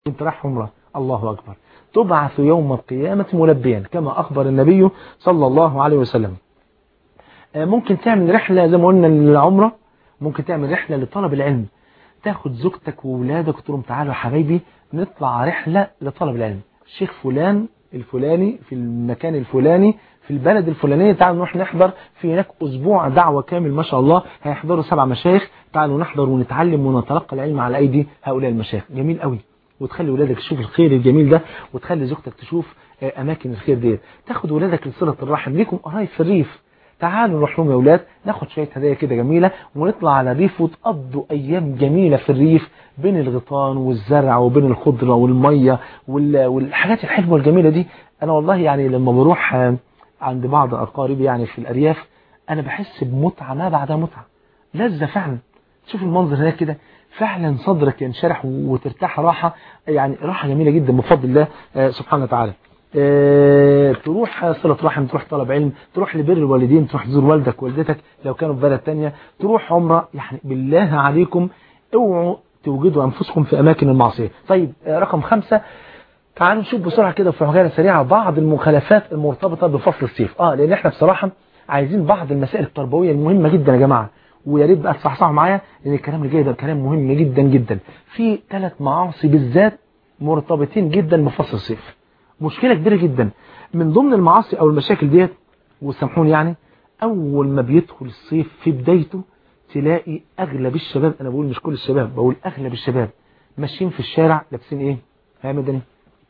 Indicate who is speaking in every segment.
Speaker 1: انت رايح عمره الله أكبر تبعث يوم القيامة ملبيا كما أخبر النبي صلى الله عليه وسلم ممكن تعمل رحلة زي ما قلنا للعمرة ممكن تعمل رحلة لطلب العلم تاخد زوجتك وولادك وتقول لهم تعالوا يا حبايبي نطلع رحلة لطلب العلم الشيخ فلان الفلاني في المكان الفلاني في البلد الفلانية تعالوا نروح نحضر في هناك أسبوع دعوة كامل ما شاء الله هيحضروا سبع مشايخ تعالوا نحضر ونتعلم ونتلقى العلم على أيدي هؤلاء المشايخ جميل قوي وتخلي ولادك تشوف الخير الجميل ده وتخلي زوجتك تشوف أماكن الخير ديت تاخد ولادك لصلة الرحم ليكم قرايب في الريف تعالوا نروح لهم يا اولاد ناخد شويه هدايا كده جميله ونطلع على الريف وتقضوا ايام جميله في الريف بين الغيطان والزرع وبين الخضره والميه والحاجات الحلوه الجميله دي انا والله يعني لما بروح عند بعض اقاربي يعني في الارياف انا بحس بمتعه ما بعدها متعه لذه فعلا تشوف المنظر هناك كده فعلا صدرك ينشرح وترتاح راحه يعني راحه جميله جدا بفضل الله سبحانه وتعالى اه تروح صلة رحم تروح طلب علم تروح لبر الوالدين تروح تزور والدك والدتك لو كانوا في بلد تانية تروح عمرة يعني بالله عليكم اوعوا توجدوا أنفسكم في أماكن المعصية طيب اه رقم خمسة تعالوا نشوف بسرعة كده في عجالة سريعة بعض المخالفات المرتبطة بفصل الصيف اه لأن احنا بصراحة عايزين بعض المسائل التربوية المهمة جدا يا جماعة ويا ريت بقى تصحصحوا معايا لأن الكلام اللي جاي ده كلام مهم جدا جدا في ثلاث معاصي بالذات مرتبطين جدا بفصل الصيف مشكلة كبيرة جدا من ضمن المعاصي او المشاكل ديت وسامحوني يعني اول ما بيدخل الصيف في بدايته تلاقي اغلب الشباب انا بقول مش كل الشباب بقول اغلب الشباب ماشيين في الشارع لابسين ايه ها مدني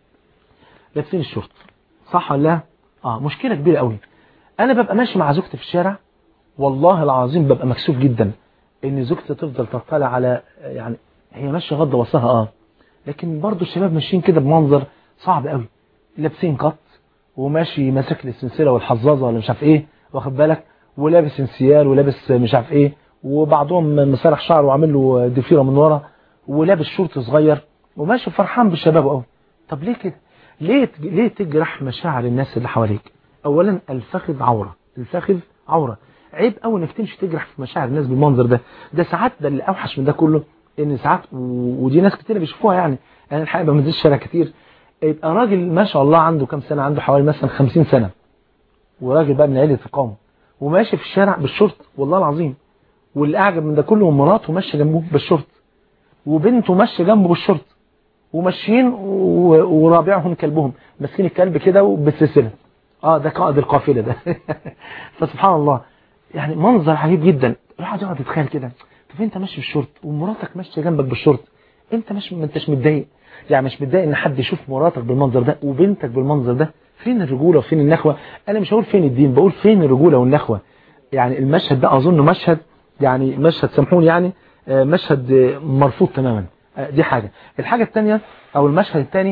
Speaker 1: لابسين الشورت صح ولا لا اه مشكلة كبيرة قوي انا ببقى ماشي مع زوجتي في الشارع والله العظيم ببقى مكسوف جدا ان زوجتي تفضل تطلع على يعني هي ماشيه غض بصرها اه لكن برضو الشباب ماشيين كده بمنظر صعب قوي لابسين قط وماشي ماسك لي السلسله والحظاظه ولا مش عارف ايه واخد بالك ولابس انسيال ولابس مش عارف ايه وبعضهم مسرح شعره وعامل له ضفيره من ورا ولابس شورت صغير وماشي فرحان بالشباب قوي طب ليه كده ليه ليه تجرح مشاعر الناس اللي حواليك اولا الفخذ عوره الفخذ عوره عيب قوي انك تمشي تجرح في مشاعر الناس بالمنظر ده ده ساعات ده اللي اوحش من ده كله ان ساعات ودي ناس كتير بيشوفوها يعني انا الحقيقه ما بنزلش الشارع كتير يبقى راجل ما شاء الله عنده كام سنة عنده حوالي مثلا 50 سنة وراجل بقى من عيلة القوم وماشي في الشارع بالشورت والله العظيم واللي اعجب من ده كله مراته ماشيه جنبه بالشورت وبنته ماشيه جنبه بالشورت وماشيين ورابعهم كلبهم ماسكين الكلب كده بالسلسله اه ده قائد القافله ده فسبحان الله يعني منظر عجيب جدا الواحد يقعد يتخيل كده طب انت ماشي بالشورت ومراتك ماشيه جنبك بالشورت انت مش ما انتش متضايق يعني مش متضايق ان حد يشوف مراتك بالمنظر ده وبنتك بالمنظر ده فين الرجوله وفين النخوه انا مش هقول فين الدين بقول فين الرجوله والنخوه يعني المشهد ده اظن مشهد يعني مشهد سامحوني يعني مشهد مرفوض تماما دي حاجة الحاجة الثانية او المشهد الثاني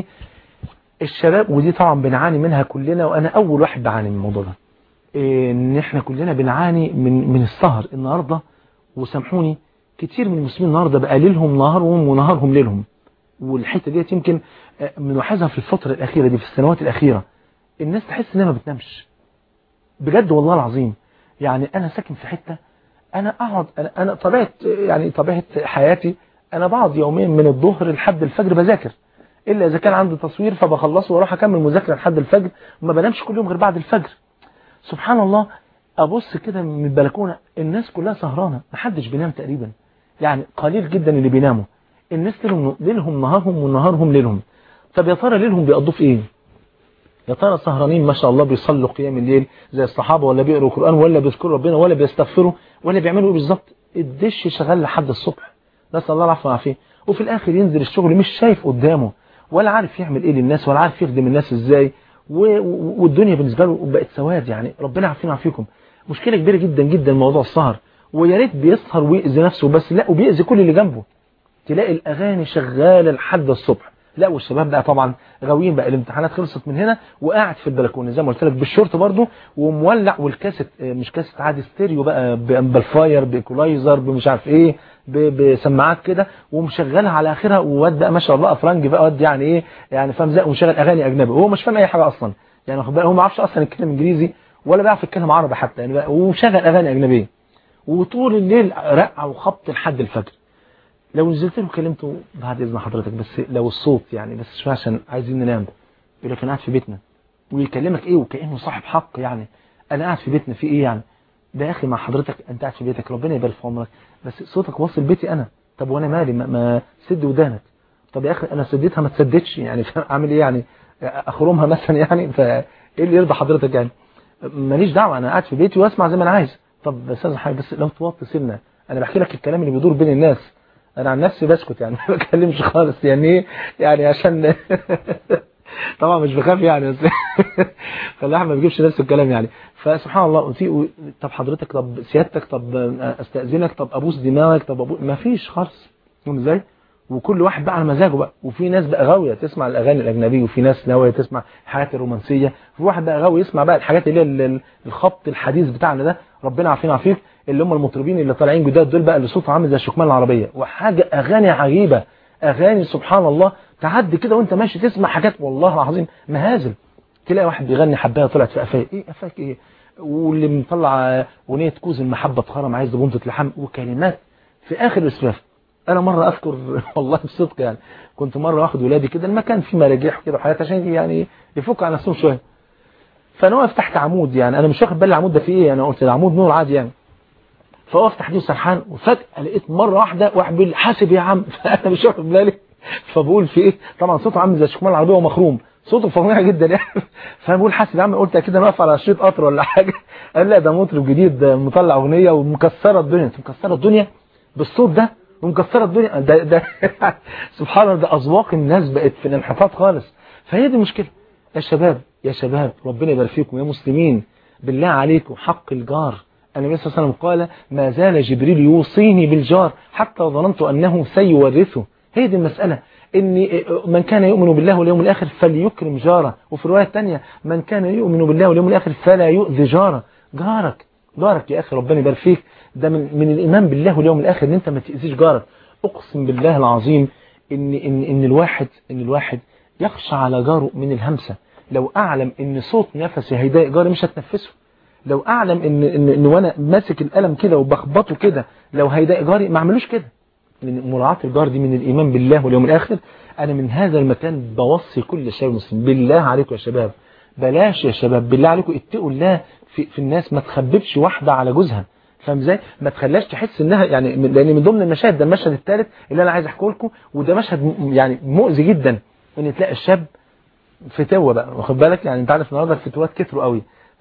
Speaker 1: الشباب ودي طبعا بنعاني منها كلنا وانا اول واحد بعاني من الموضوع ده ان احنا كلنا بنعاني من من السهر النهاردة وسامحوني كتير من المسلمين النهاردة بقى ليلهم نهارهم ونهارهم ليلهم والحته ديت يمكن بنلاحظها في الفترة الأخيرة دي في السنوات الأخيرة الناس تحس انها ما بتنامش بجد والله العظيم يعني أنا ساكن في حتة أنا أقعد أنا, أنا طبيعة يعني طبيعة حياتي أنا بقعد يومين من الظهر لحد الفجر بذاكر إلا إذا كان عندي تصوير فبخلصه وأروح أكمل مذاكرة لحد الفجر وما بنامش كل يوم غير بعد الفجر سبحان الله أبص كده من البلكونة الناس كلها سهرانة محدش بينام تقريبا يعني قليل جدا اللي بيناموا الناس ليلهم, ليلهم نهارهم ونهارهم ليلهم طب يا ترى ليلهم بيقضوا في ايه يا ترى سهرانين ما شاء الله بيصلوا قيام الليل زي الصحابة ولا بيقروا القرآن ولا بيذكروا ربنا ولا بيستغفروا ولا بيعملوا ايه بالظبط الدش شغال لحد الصبح نسأل الله العفو والعافيه وفي الاخر ينزل الشغل مش شايف قدامه ولا عارف يعمل ايه للناس ولا عارف يخدم الناس ازاي والدنيا بالنسبة له بقت سواد يعني ربنا يعافينا ويعافيكم مشكلة كبيرة جدا جدا موضوع السهر ويا ريت بيسهر ويأذي نفسه بس لا وبيأذي كل اللي جنبه تلاقي الأغاني شغالة لحد الصبح لا والشباب بقى طبعا غاويين بقى الامتحانات خلصت من هنا وقاعد في البلكونه زي ما قلت لك بالشورت برضه ومولع والكاسيت مش كاسيت عادي ستيريو بقى بامبلفاير بايكولايزر بمش عارف ايه بسماعات كده ومشغلها على اخرها وواد بقى ما شاء الله افرنج بقى واد يعني ايه يعني فاهم زي ومشغل اغاني اجنبي وهو مش فاهم اي حاجه اصلا يعني واخد بالك هو ما يعرفش اصلا يتكلم انجليزي ولا بيعرف يتكلم عربي حتى يعني ومشغل اغاني اجنبيه وطول الليل رقع وخبط لحد الفجر لو نزلت له كلمته بعد اذن حضرتك بس لو الصوت يعني بس شويه عشان عايزين ننام يقول لك انا قاعد في بيتنا ويكلمك ايه وكانه صاحب حق يعني انا قاعد في بيتنا في ايه يعني ده يا اخي مع حضرتك انت قاعد في بيتك ربنا يبارك في عمرك بس صوتك واصل بيتي انا طب وانا مالي ما, ما سد ودانك طب يا اخي انا سديتها ما تسددش يعني اعمل ايه يعني اخرمها مثلا يعني فايه اللي يرضى حضرتك يعني ماليش دعوه انا قاعد في بيتي واسمع زي ما انا عايز طب استاذ حاجه بس لو توطي سنه انا بحكي لك الكلام اللي بيدور بين الناس انا عن نفسي بسكت يعني ما بتكلمش خالص يعني ايه يعني عشان طبعا مش بخاف يعني بس فالواحد ما بيجيبش نفس الكلام يعني فسبحان الله في طب حضرتك طب سيادتك طب استاذنك طب ابوس دماغك طب أبو... ما فيش خالص فاهم ازاي وكل واحد بقى على مزاجه بقى وفي ناس بقى غاويه تسمع الاغاني الاجنبيه وفي ناس غاويه تسمع الحاجات الرومانسيه في واحد بقى غاوي يسمع بقى الحاجات اللي هي الخبط الحديث بتاعنا ده ربنا عافينا عافيك اللي هم المطربين اللي طالعين جداد دول بقى اللي صوتهم عامل زي الشكمان العربيه وحاجه اغاني عجيبه اغاني سبحان الله تعدي كده وانت ماشي تسمع حاجات والله العظيم مهازل تلاقي واحد بيغني حبايه طلعت في قفاك ايه قفاك ايه واللي مطلع اغنيه كوز المحبه بخرم عايز بنطه لحم وكلمات في اخر الاسفاف انا مره اذكر والله بصدق يعني كنت مره واخد ولادي كده المكان فيه مراجيح كده وحاجات عشان يعني يفك على نفسهم شويه فانا واقف تحت عمود يعني انا مش واخد بالي العمود ده فيه ايه انا قلت ده عمود نور عادي يعني فوقف تحتيه سرحان وفجاه لقيت مره واحده واحد بيقول لي حاسب يا عم فانا مش واخد بالي فبقول في ايه طبعا صوته عامل زي الشكمان العربيه ومخروم صوته فظيع جدا يعني فانا بقول حاسب يا عم قلت اكيد انا واقف على شريط قطر ولا حاجه قال لا ده مطرب جديد مطلع اغنيه ومكسره الدنيا انت مكسره الدنيا بالصوت ده ومكسره الدنيا ده, ده سبحان الله ده اذواق الناس بقت في الانحطاط خالص فهي دي المشكله يا شباب يا شباب ربنا يبارك فيكم يا مسلمين بالله عليكم حق الجار النبي صلى الله عليه وسلم قال ما زال جبريل يوصيني بالجار حتى ظننت انه سيورثه هي دي المساله ان من كان يؤمن بالله واليوم الاخر فليكرم جاره وفي الروايه الثانيه من كان يؤمن بالله واليوم الاخر فلا يؤذي جاره جارك جارك يا اخي ربنا يبارك فيك ده من من الايمان بالله واليوم الاخر ان انت ما تاذيش جارك اقسم بالله العظيم ان ان ان الواحد ان الواحد يخشى على جاره من الهمسه لو اعلم ان صوت نفسي هيضايق جاري مش هتنفسه لو اعلم ان ان, إن وانا ماسك القلم كده وبخبطه كده لو هيضايق جاري ما اعملوش كده من مراعاه الجار دي من الايمان بالله واليوم الاخر انا من هذا المكان بوصي كل شباب مسلم بالله عليكم يا شباب بلاش يا شباب بالله عليكم اتقوا الله في, في الناس ما تخببش واحده على جوزها فاهم ازاي ما تخليهاش تحس انها يعني لان من ضمن المشاهد ده المشهد الثالث اللي انا عايز احكيه لكم وده مشهد يعني مؤذي جدا ان تلاقي الشاب فتوه بقى واخد بالك يعني انت عارف النهارده الفتوات كتروا قوي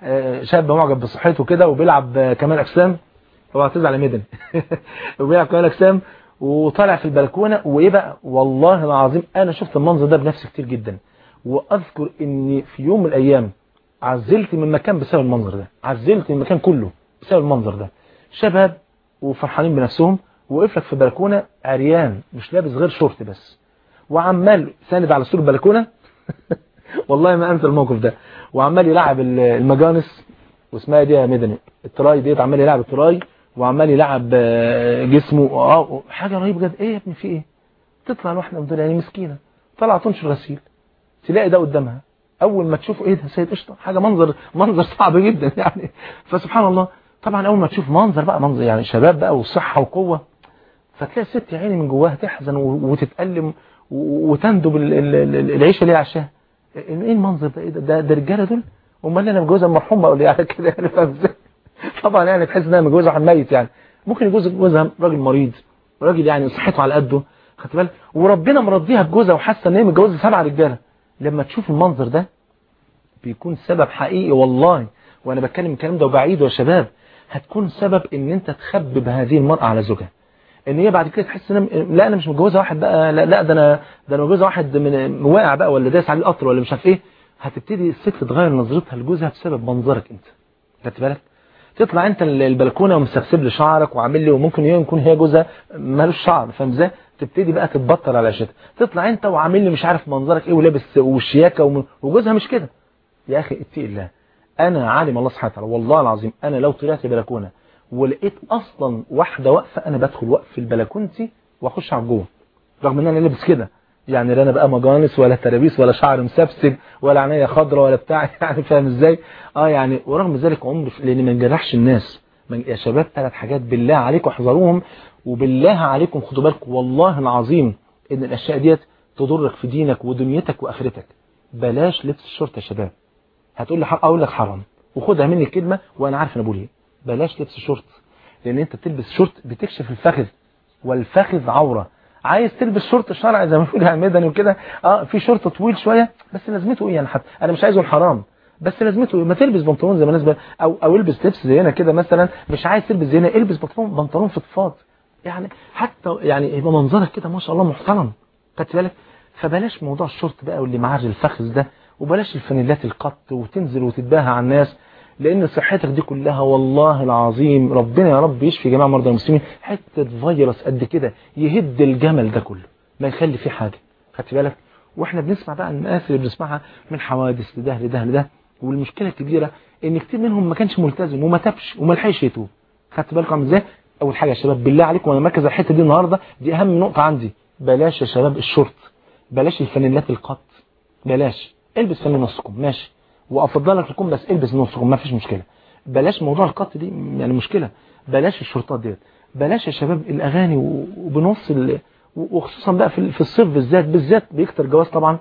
Speaker 1: شاب معجب بصحته كده وبيلعب كمال اجسام اوعى تزعل يا مدن وبيلعب كمال اجسام وطالع في البلكونه وايه بقى والله العظيم انا شفت المنظر ده بنفسي كتير جدا واذكر اني في يوم من الايام عزلت من مكان بسبب المنظر ده عزلت من المكان كله بسبب المنظر ده شباب وفرحانين بنفسهم وقف لك في بلكونه عريان مش لابس غير شورت بس وعمال ساند على سور البلكونه والله ما انسى الموقف ده وعمال يلعب المجانس واسمها دي يا مدني التراي ديت عمال يلعب التراي وعمال يلعب جسمه اه حاجه رهيبه جدا ايه يا ابني في ايه تطلع الواحده من دول يعني مسكينه طلع تنشر غسيل تلاقي ده قدامها اول ما تشوفه ايه ده سيد قشطه حاجه منظر منظر صعب جدا يعني فسبحان الله طبعا اول ما تشوف منظر بقى منظر يعني شباب بقى وصحه وقوه فتلاقي الست يا عيني من جواها تحزن وتتألم وتندب العيشه اللي هي عاشاها ايه المنظر ده ايه ده ده رجاله دول امال انا متجوزه المرحوم بقول يعني كده يعني فاهم ازاي طبعا يعني تحس انها متجوزه واحد ميت يعني ممكن يجوز جوزها راجل مريض راجل يعني صحته على قده خدت بالك وربنا مرضيها بجوزها وحاسه ان هي متجوزه سبع رجاله لما تشوف المنظر ده بيكون سبب حقيقي والله وانا بتكلم الكلام ده وبعيد يا شباب هتكون سبب ان انت تخبب هذه المرأة على زوجها ان هي بعد كده تحس ان لا انا مش متجوزه واحد بقى لا, لا ده انا ده انا متجوزه واحد من واقع بقى ولا دايس عليه القطر ولا مش عارف ايه هتبتدي الست تغير نظرتها لجوزها بسبب منظرك انت خدت بالك تطلع انت البلكونه ومسبسب لي شعرك وعامل لي وممكن يكون هي جوزها مالوش شعر فاهم ازاي تبتدي بقى تتبطل على عيشتها تطلع انت وعامل لي مش عارف منظرك ايه ولابس وشياكه وجوزها مش كده يا اخي اتقي الله انا عالم الله سبحانه وتعالى والله العظيم انا لو طلعت بلكونه ولقيت اصلا واحده واقفه انا بدخل وقف البلكونتي واخش على جوه رغم ان انا لابس كده يعني لا انا بقى مجانس ولا ترابيس ولا شعر مسبسب ولا عينيا خضراء ولا بتاع يعني فاهم ازاي اه يعني ورغم ذلك عمري لان ما نجرحش الناس يا شباب ثلاث حاجات بالله عليكم احذروهم وبالله عليكم خدوا بالكم والله العظيم ان الاشياء ديت تضرك في دينك ودنيتك واخرتك بلاش لبس الشورت يا شباب هتقول لي اقول لك حرام وخدها مني كلمه وانا عارف انا بقول ايه بلاش لبس شورت لان انت تلبس شورت بتكشف الفخذ والفخذ عوره عايز تلبس شورت شرعي زي ما بيقول على مدني وكده اه في شورت طويل شويه بس لازمته ايه يعني حتى انا مش عايزه الحرام بس لازمته ما تلبس بنطلون زي ما الناس او او البس لبس زينا كده مثلا مش عايز تلبس زينا البس بنطلون بنطلون فضفاض يعني حتى يعني يبقى منظرك كده ما شاء الله محترم خدت بالك فبلاش موضوع الشورت بقى واللي معاه الفخذ ده وبلاش الفانيلات القط وتنزل وتتباهى على الناس لان صحتك دي كلها والله العظيم ربنا يا رب يشفي جميع مرضى المسلمين حته فيروس قد كده يهد الجمل ده كله ما يخلي فيه حاجه خدت بالك واحنا بنسمع بقى الناس اللي بنسمعها من حوادث لده لده لده والمشكله الكبيره ان كتير منهم ما كانش ملتزم وما تابش وما لحقش يتوب خدت بالكم ازاي اول حاجه يا شباب بالله عليكم وانا مركز على الحته دي النهارده دي اهم نقطه عندي بلاش يا شباب الشورت بلاش الفانيلات القط بلاش البس فانيلا نصكم ماشي وافضلك لكم بس البس نصكم ما فيش مشكله بلاش موضوع القط دي يعني مشكله بلاش الشرطات ديت بلاش يا شباب الاغاني وبنص وخصوصا بقى في الصيف بالذات بالذات بيكتر جواز طبعا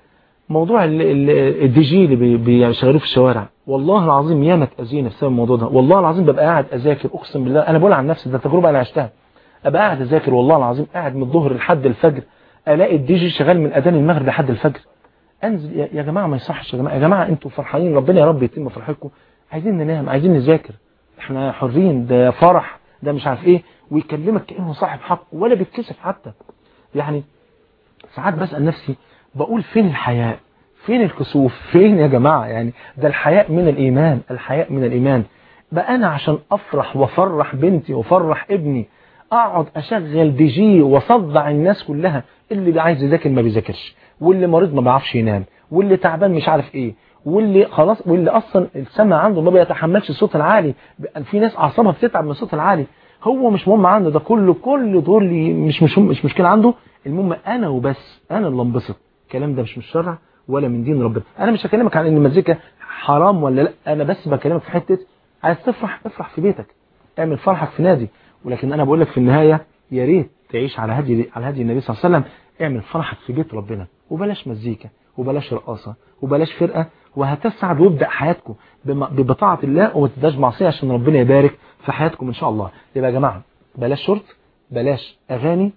Speaker 1: موضوع الدي جي اللي بيشغلوه في الشوارع والله العظيم ياما اتاذينا بسبب الموضوع ده والله العظيم ببقى قاعد اذاكر اقسم بالله انا بقول عن نفسي ده تجربه انا عشتها ابقى قاعد اذاكر والله العظيم قاعد من الظهر لحد الفجر الاقي الدي جي شغال من اذان المغرب لحد الفجر انزل يا جماعه ما يصحش يا جماعه يا جماعه انتوا فرحانين ربنا يا رب يتم فرحتكم عايزين ننام عايزين نذاكر احنا حرين ده فرح ده مش عارف ايه ويكلمك كانه صاحب حق ولا بيتكسف حتى يعني ساعات بسال نفسي بقول فين الحياء فين الكسوف فين يا جماعه يعني ده الحياء من الايمان الحياء من الايمان بقى انا عشان افرح وافرح بنتي وافرح ابني اقعد اشغل دي جي واصدع الناس كلها اللي عايز يذاكر ما بيذاكرش واللي مريض ما بيعرفش ينام واللي تعبان مش عارف ايه واللي خلاص واللي اصلا السمع عنده ما بيتحملش الصوت العالي في ناس اعصابها بتتعب من الصوت العالي هو مش مهم عنده ده كله كل دول اللي مش مش مش مشكله عنده المهم انا وبس انا اللي انبسط الكلام ده مش من الشرع ولا من دين ربنا انا مش هكلمك عن ان المزيكا حرام ولا لا انا بس بكلمك في حته عايز تفرح افرح في بيتك اعمل فرحك في نادي ولكن انا بقول لك في النهايه يا ريت تعيش على هدي على هدي النبي صلى الله عليه وسلم اعمل فرحك في بيت ربنا وبلاش مزيكا وبلاش رقاصة وبلاش فرقة وهتسعد وابدأ حياتكم بطاعة الله وما تداش معصية عشان ربنا يبارك في حياتكم إن شاء الله يبقى يا جماعة بلاش شرط بلاش أغاني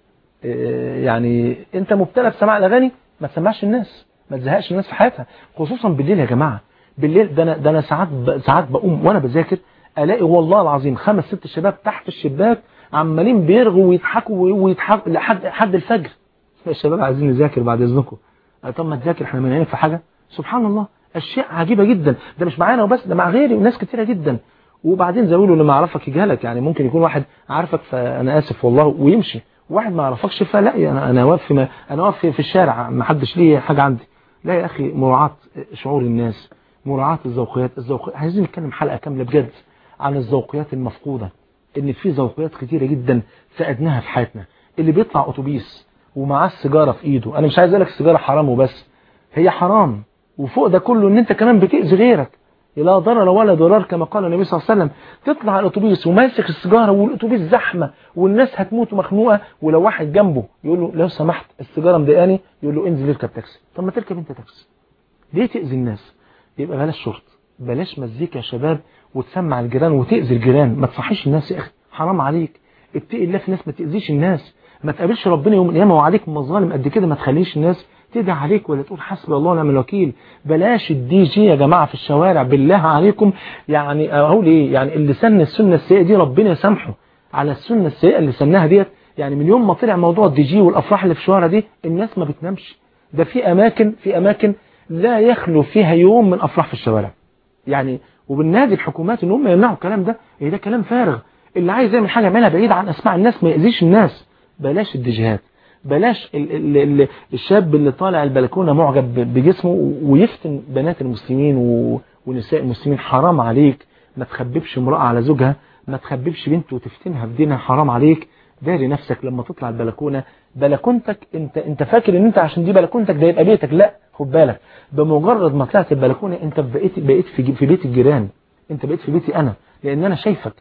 Speaker 1: يعني أنت مبتلى بسماع الأغاني ما تسمعش الناس ما تزهقش الناس في حياتها خصوصا بالليل يا جماعة بالليل ده أنا, ده أنا ساعات ساعات بقوم وأنا بذاكر ألاقي والله العظيم خمس ست شباب تحت الشباك عمالين بيرغوا ويضحكوا ويضحكوا لحد لحد الفجر الشباب عايزين نذاكر بعد اذنكم طب ما تذاكر احنا مانعينك في حاجه سبحان الله اشياء عجيبه جدا ده مش معانا وبس ده مع غيري وناس كتيره جدا وبعدين زي له لما اعرفك يجهلك يعني ممكن يكون واحد عارفك فانا اسف والله ويمشي واحد ما يعرفكش فلا انا انا واقف في انا واقف في الشارع ما حدش ليه حاجه عندي لا يا اخي مراعاه شعور الناس مراعاه الذوقيات الذوقيات عايزين نتكلم حلقه كامله بجد عن الذوقيات المفقوده ان في ذوقيات كتيره جدا فقدناها في حياتنا اللي بيطلع اتوبيس ومعاه السيجاره في ايده انا مش عايز اقول لك السيجاره حرام وبس هي حرام وفوق ده كله ان انت كمان بتاذي غيرك لا ضرر ولا ضرار كما قال النبي صلى الله عليه وسلم تطلع الاتوبيس وماسك السيجاره والاتوبيس زحمه والناس هتموت مخنوقه ولو واحد جنبه يقول له لو سمحت السيجاره مضايقاني يقول له انزل اركب تاكسي طب ما تركب انت تاكسي ليه تاذي الناس يبقى بلاش شرط بلاش مزيكا يا شباب وتسمع الجيران وتاذي الجيران ما تصحيش الناس يا اخي حرام عليك اتقي الله في ناس ما تاذيش الناس ما تقابلش ربنا يوم القيامه وعليك مظالم قد كده ما تخليش الناس تدعي عليك ولا تقول حسبي الله ونعم الوكيل بلاش الدي جي يا جماعه في الشوارع بالله عليكم يعني اقول ايه يعني اللي سن السنه السيئه دي ربنا يسامحه على السنه السيئه اللي سنها ديت يعني من يوم ما طلع موضوع الدي جي والافراح اللي في الشوارع دي الناس ما بتنامش ده في اماكن في اماكن لا يخلو فيها يوم من افراح في الشوارع يعني وبالنادي الحكومات ان هم يمنعوا الكلام ده ايه ده كلام فارغ اللي عايز يعمل حاجه يعملها بعيد عن اسماع الناس ما يأذيش الناس بلاش الديجيهات بلاش ال ال ال الشاب اللي طالع البلكونة معجب بجسمه ويفتن بنات المسلمين ونساء المسلمين حرام عليك ما تخببش امرأة على زوجها ما تخببش بنت وتفتنها في دينها حرام عليك داري نفسك لما تطلع البلكونة بلكونتك انت انت فاكر ان انت عشان دي بلكونتك ده يبقى بيتك لا خد بالك بمجرد ما طلعت البلكونة انت بقيت بقيت في في بيت الجيران انت بقيت في بيتي انا لان انا شايفك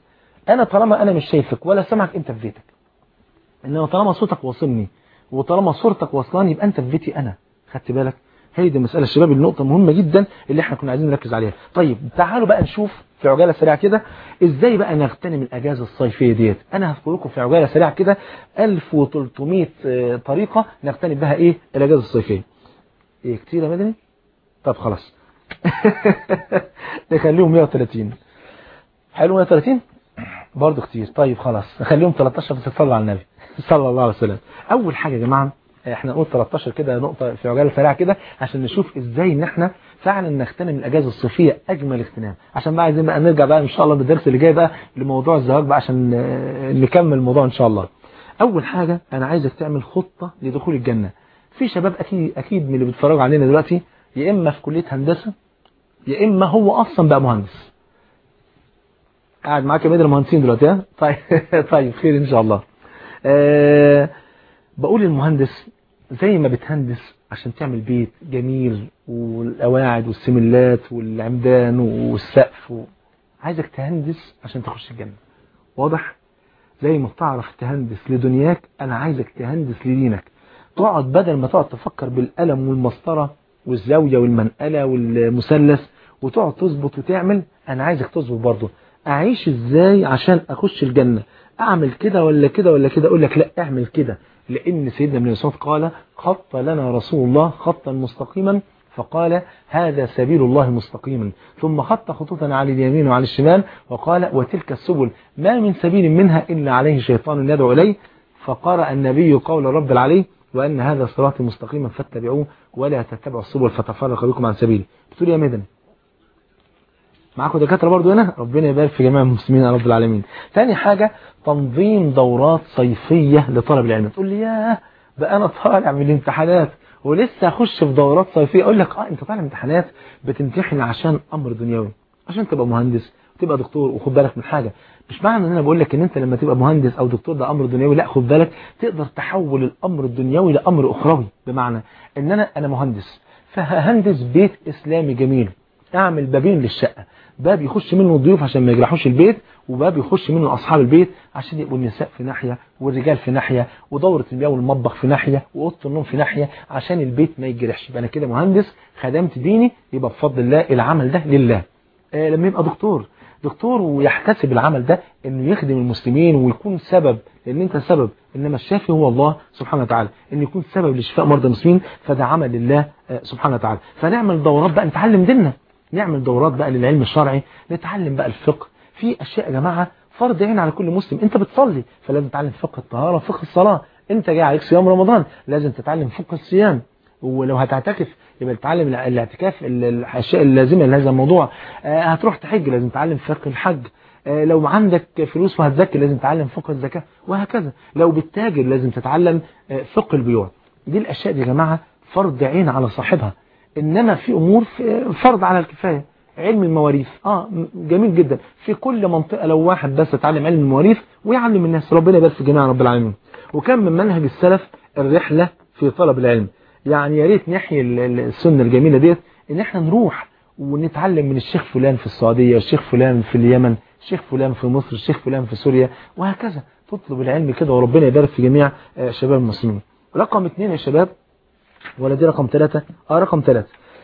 Speaker 1: انا طالما انا مش شايفك ولا سامعك انت في بيتك انما طالما صوتك واصلني وطالما صورتك واصلاني يبقى انت في بيتي انا خدت بالك هي دي مسألة الشباب النقطة مهمة جدا اللي احنا كنا عايزين نركز عليها طيب تعالوا بقى نشوف في عجالة سريعة كده ازاي بقى نغتنم الاجازة الصيفية ديت انا هذكر لكم في عجالة سريعة كده 1300 طريقة نغتنم بها ايه الاجازة الصيفية ايه كتير يا مدني طب خلاص نخليهم 130 حلو 130 برضه كتير طيب خلاص نخليهم 13 بس تصلوا على النبي صلى الله عليه وسلم اول حاجة يا جماعة احنا نقول 13 كده نقطة في عجالة سريعة كده عشان نشوف ازاي ان احنا فعلا نغتنم الاجازة الصيفية اجمل اغتنام عشان بقى عايزين بقى نرجع بقى ان شاء الله بالدرس اللي جاي بقى لموضوع الزواج بقى عشان نكمل الموضوع ان شاء الله اول حاجة انا عايزك تعمل خطة لدخول الجنة في شباب اكيد اكيد من اللي بيتفرجوا علينا دلوقتي يا اما في كلية هندسة يا اما هو اصلا بقى مهندس قاعد معاك يا مدير المهندسين دلوقتي ها طيب طيب خير ان شاء الله أه بقول المهندس زي ما بتهندس عشان تعمل بيت جميل والقواعد والسملات والعمدان والسقف و... عايزك تهندس عشان تخش الجنة واضح زي ما بتعرف تهندس لدنياك انا عايزك تهندس لدينك تقعد بدل ما تقعد تفكر بالقلم والمسطرة والزاوية والمنقلة والمثلث وتقعد تظبط وتعمل انا عايزك تظبط برضه اعيش ازاي عشان اخش الجنة اعمل كده ولا كده ولا كده اقول لك لا اعمل كده لان سيدنا ابن مسعود قال خط لنا رسول الله خطا مستقيما فقال هذا سبيل الله مستقيما ثم خط خطوطا على اليمين وعلى الشمال وقال وتلك السبل ما من سبيل منها إلا عليه شيطان يدعو إليه فقرأ النبي قول رب العلي وأن هذا صراط مستقيما فاتبعوه ولا تتبعوا السبل فتفرق بكم عن سبيله بتقول يا مدن معاكم دكاترة برضو هنا ربنا يبارك في جميع المسلمين يا رب العالمين ثاني حاجة تنظيم دورات صيفية لطلب العلم تقول لي ياه بقى أنا طالع من الامتحانات ولسه اخش في دورات صيفيه اقول لك اه انت طالع امتحانات بتمتحن عشان امر دنيوي عشان تبقى مهندس وتبقى دكتور وخد بالك من حاجه مش معنى ان انا بقول لك ان انت لما تبقى مهندس او دكتور ده امر دنيوي لا خد بالك تقدر تحول الامر الدنيوي لامر اخروي بمعنى ان انا انا مهندس فهندس بيت اسلامي جميل اعمل بابين للشقه باب يخش منه الضيوف عشان ما يجرحوش البيت وباب يخش منه أصحاب البيت عشان يبقوا النساء في ناحية والرجال في ناحية ودورة المياه والمطبخ في ناحية وأوضة النوم في ناحية عشان البيت ما يجرحش يبقى أنا كده مهندس خدمت ديني يبقى بفضل الله العمل ده لله آه لما يبقى دكتور دكتور ويحتسب العمل ده انه يخدم المسلمين ويكون سبب لان انت سبب انما الشافي هو الله سبحانه وتعالى انه يكون سبب لشفاء مرضى المسلمين فده عمل لله سبحانه وتعالى فنعمل دورات بقى نتعلم ديننا نعمل دورات بقى للعلم الشرعي نتعلم بقى الفقه في اشياء يا جماعه فرض عين على كل مسلم انت بتصلي فلازم تتعلم فقه الطهاره فقه الصلاه انت جاي عليك صيام رمضان لازم تتعلم فقه الصيام ولو هتعتكف يبقى تتعلم الاعتكاف الاشياء اللازمه لهذا الموضوع آه هتروح تحج لازم تتعلم فقه الحج آه لو عندك فلوس وهتزكي لازم تتعلم فقه الزكاه وهكذا لو بتتاجر لازم تتعلم آه فقه البيوع دي الاشياء دي يا جماعه فرض عين على صاحبها انما في امور فرض على الكفايه علم المواريث اه جميل جدا في كل منطقة لو واحد بس اتعلم علم المواريث ويعلم الناس ربنا يبارك في جميع رب العالمين وكان من منهج السلف الرحلة في طلب العلم يعني يا ريت نحيي السنة الجميلة ديت ان احنا نروح ونتعلم من الشيخ فلان في السعودية الشيخ فلان في اليمن الشيخ فلان في مصر الشيخ فلان في سوريا وهكذا تطلب العلم كده وربنا يبارك في جميع شباب المسلمين رقم اثنين يا شباب ولا دي رقم ثلاثة اه رقم ثلاثة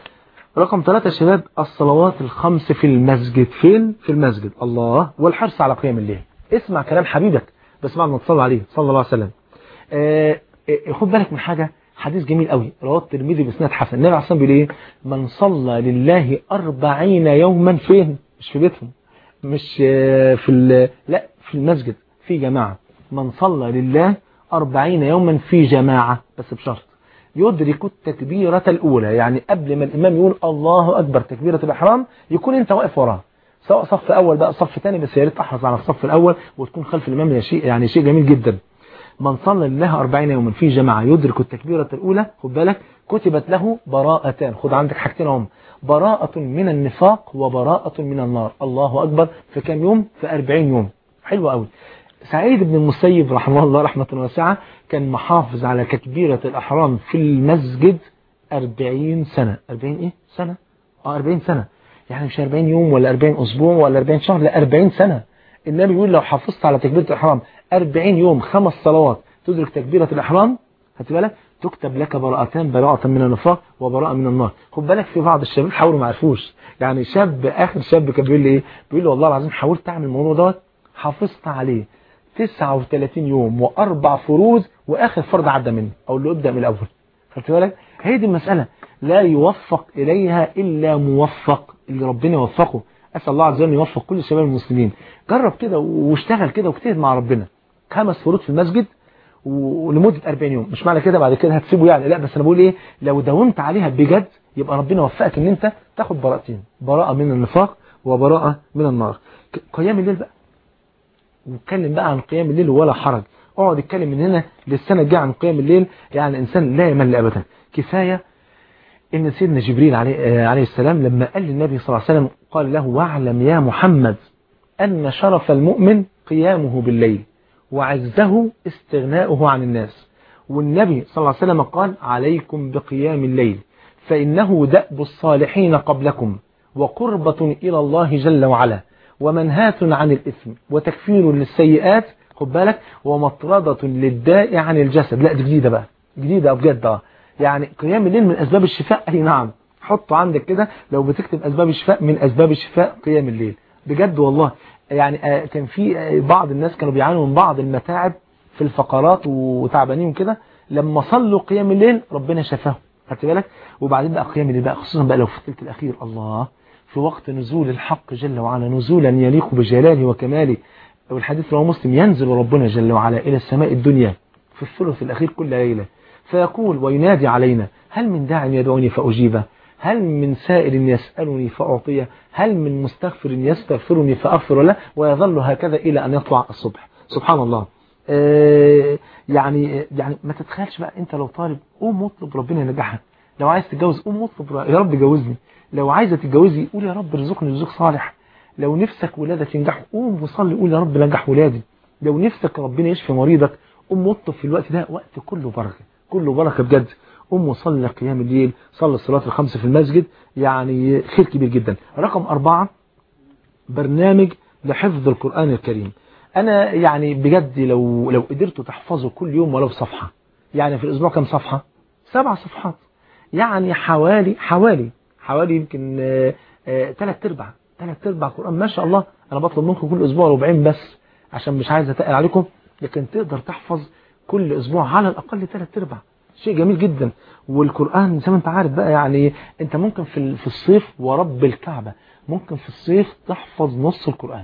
Speaker 1: رقم ثلاثة يا شباب الصلوات الخمس في المسجد فين في المسجد الله والحرص على قيام الليل اسمع كلام حبيبك بس بعد ما تصلي عليه صلى الله عليه وسلم آه خد بالك من حاجة حديث جميل قوي رواه الترمذي بسناد حسن النبي عليه الصلاه والسلام بيقول ايه من صلى لله أربعين يوما فين مش في بيتهم مش في لا في المسجد في جماعة من صلى لله أربعين يوما في جماعة بس بشرط يدرك التكبيرة الأولى يعني قبل ما الإمام يقول الله أكبر تكبيرة الإحرام يكون أنت واقف وراه سواء صف أول بقى صف ثاني بس يا ريت تحرص على الصف الأول وتكون خلف الإمام شيء يعني شيء جميل جدا من صلى لله 40 يوما في جماعة يدرك التكبيرة الأولى خد بالك كتبت له براءتان خد عندك حاجتين هم براءة من النفاق وبراءة من النار الله أكبر في كام يوم في 40 يوم حلو قوي سعيد بن المسيب رحمه الله رحمة واسعة كان محافظ على تكبيرة الأحرام في المسجد 40 سنة 40 إيه سنة اه 40 سنة يعني مش 40 يوم ولا 40 أسبوع ولا 40 شهر لا 40 سنة النبي بيقول لو حافظت على تكبيرة الإحرام 40 يوم خمس صلوات تدرك تكبيرة الإحرام هات بالك تكتب لك براءتان براءة من النفاق وبراءة من النار خد بالك في بعض الشباب حاولوا ما عرفوش يعني شاب آخر شاب كان بيقول لي إيه بيقول لي والله العظيم حاولت أعمل الموضوع دوت حافظت عليه 39 يوم وأربع فروض وآخر فرض عدى مني أو اللي ابدأ من الأول خدت بالك هي دي المسألة لا يوفق إليها إلا موفق اللي ربنا يوفقه أسأل الله عز وجل يوفق كل شباب المسلمين جرب كده واشتغل كده واجتهد مع ربنا خمس فروض في المسجد ولمدة 40 يوم مش معنى كده بعد كده هتسيبه يعني لا بس انا بقول ايه لو داومت عليها بجد يبقى ربنا وفقك ان انت تاخد براءتين براءة من النفاق وبراءة من النار قيام الليل بقى نتكلم بقى عن قيام الليل ولا حرج اقعد اتكلم من هنا للسنة الجاية عن قيام الليل يعني الانسان لا يمل ابدا كفاية ان سيدنا جبريل عليه, عليه السلام لما قال للنبي صلى الله عليه وسلم قال له واعلم يا محمد أن شرف المؤمن قيامه بالليل وعزه استغناؤه عن الناس والنبي صلى الله عليه وسلم قال عليكم بقيام الليل فإنه دأب الصالحين قبلكم وقربة إلى الله جل وعلا ومنهاة عن الإثم وتكفير للسيئات خد بالك ومطردة للداء عن الجسد لا دي جديدة بقى جديدة بجد يعني قيام الليل من أسباب الشفاء أي نعم حطه عندك كده لو بتكتب أسباب الشفاء من أسباب الشفاء قيام الليل بجد والله يعني كان في بعض الناس كانوا بيعانوا من بعض المتاعب في الفقرات وتعبانين كده لما صلوا قيام الليل ربنا شفاهم خدت بالك وبعدين بقى قيام الليل بقى خصوصا بقى لو في الثلث الأخير الله في وقت نزول الحق جل وعلا نزولا يليق بجلاله وكماله والحديث رواه مسلم ينزل ربنا جل وعلا إلى السماء الدنيا في الثلث الأخير كل ليلة فيقول وينادي علينا هل من داع يدعوني فأجيبه هل من سائل يسألني فأعطيه هل من مستغفر يستغفرني فأغفر له ويظل هكذا إلى أن يطلع الصبح سبحان الله آه يعني يعني ما تتخيلش بقى انت لو طالب قوم اطلب ربنا ينجحك لو عايز تتجوز قوم اطلب يا رب جوزني لو عايزه تتجوزي قول يا رب ارزقني رزق صالح لو نفسك ولادك ينجحوا قوم وصلي قول يا رب نجح ولادي لو نفسك ربنا يشفي مريضك قوم واطلب في الوقت ده وقت كله بركه كله بركه بجد قوم وصلي قيام الليل صلي الصلاة الخمس في المسجد يعني خير كبير جدا رقم أربعة برنامج لحفظ القرآن الكريم أنا يعني بجد لو لو قدرتوا تحفظوا كل يوم ولو صفحة يعني في الأسبوع كم صفحة سبع صفحات يعني حوالي حوالي حوالي يمكن ثلاث ارباع ثلاث ارباع قرآن ما شاء الله أنا بطلب منكم كل أسبوع ربعين بس عشان مش عايز أتقل عليكم لكن تقدر تحفظ كل أسبوع على الأقل ثلاث ارباع شيء جميل جدا والقرآن زي ما انت عارف بقى يعني انت ممكن في في الصيف ورب الكعبة ممكن في الصيف تحفظ نص القرآن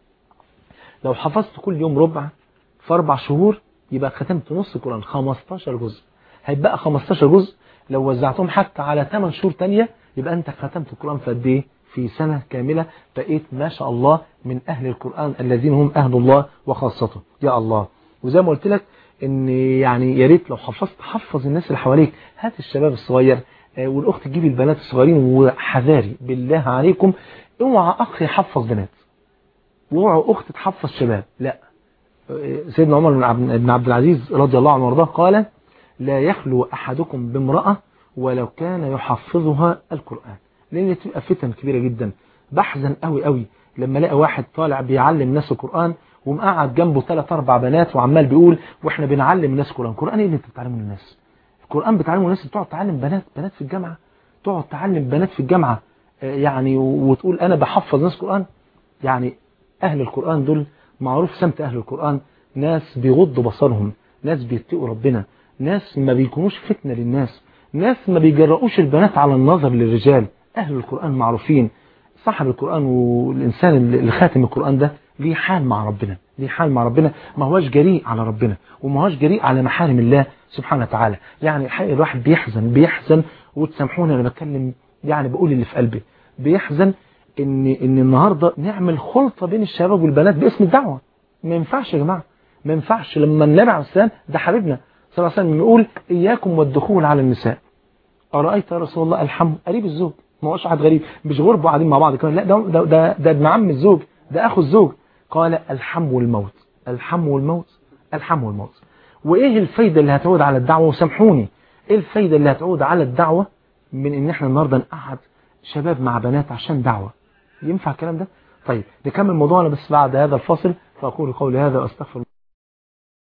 Speaker 1: لو حفظت كل يوم ربع في اربع شهور يبقى ختمت نص القرآن 15 جزء هيبقى 15 جزء لو وزعتهم حتى على 8 شهور تانية يبقى انت ختمت القرآن في قد ايه في سنة كاملة بقيت ما شاء الله من أهل القرآن الذين هم أهل الله وخاصته يا الله وزي ما قلت لك ان يعني يا ريت لو حفظت حفظ الناس اللي حواليك هات الشباب الصغير والاخت تجيب البنات الصغيرين وحذاري بالله عليكم اوعى اخ يحفظ بنات واوعى اخت تحفظ شباب لا سيدنا عمر بن عبد العزيز رضي الله عنه وارضاه قال لا يخلو احدكم بامرأة ولو كان يحفظها القرآن لان تبقى فتن كبيرة جدا بحزن قوي قوي لما الاقي واحد طالع بيعلم ناس القرآن ومقعد جنبه ثلاث اربع بنات وعمال بيقول واحنا بنعلم الناس القرآن القرآن ايه اللي انت بتعلمه للناس القرآن بتعلمه للناس بتقعد تعلم بنات بنات في الجامعة تقعد تعلم بنات في الجامعة يعني وتقول انا بحفظ ناس القرآن يعني اهل القرآن دول معروف سمت اهل القرآن ناس بيغضوا بصرهم ناس بيتقوا ربنا ناس ما بيكونوش فتنة للناس ناس ما بيجرؤوش البنات على النظر للرجال اهل القرآن معروفين صاحب القرآن والإنسان اللي خاتم القرآن ده ليه حال مع ربنا ليه حال مع ربنا ما هوش جريء على ربنا وما هوش جريء على محارم الله سبحانه وتعالى يعني الحقيقة الواحد بيحزن بيحزن وتسامحوني انا بتكلم يعني بقول اللي في قلبي بيحزن ان ان النهارده نعمل خلطه بين الشباب والبنات باسم الدعوه ما ينفعش يا جماعه ما ينفعش لما النبي عليه السلام ده حبيبنا صلى الله عليه وسلم يقول اياكم والدخول على النساء ارايت يا رسول الله الحم قريب الزوج ما هوش واحد غريب مش غرب قاعدين مع بعض كمان لا ده ده ده, ده ابن عم الزوج ده اخو الزوج قال الحم والموت الحم والموت الحم والموت وايه الفايده اللي هتعود على الدعوه وسامحوني ايه الفايده اللي هتعود على الدعوه من ان احنا النهارده نقعد شباب مع بنات عشان دعوه ينفع الكلام ده طيب نكمل موضوعنا بس بعد هذا الفاصل فأقول قولي هذا وأستغفر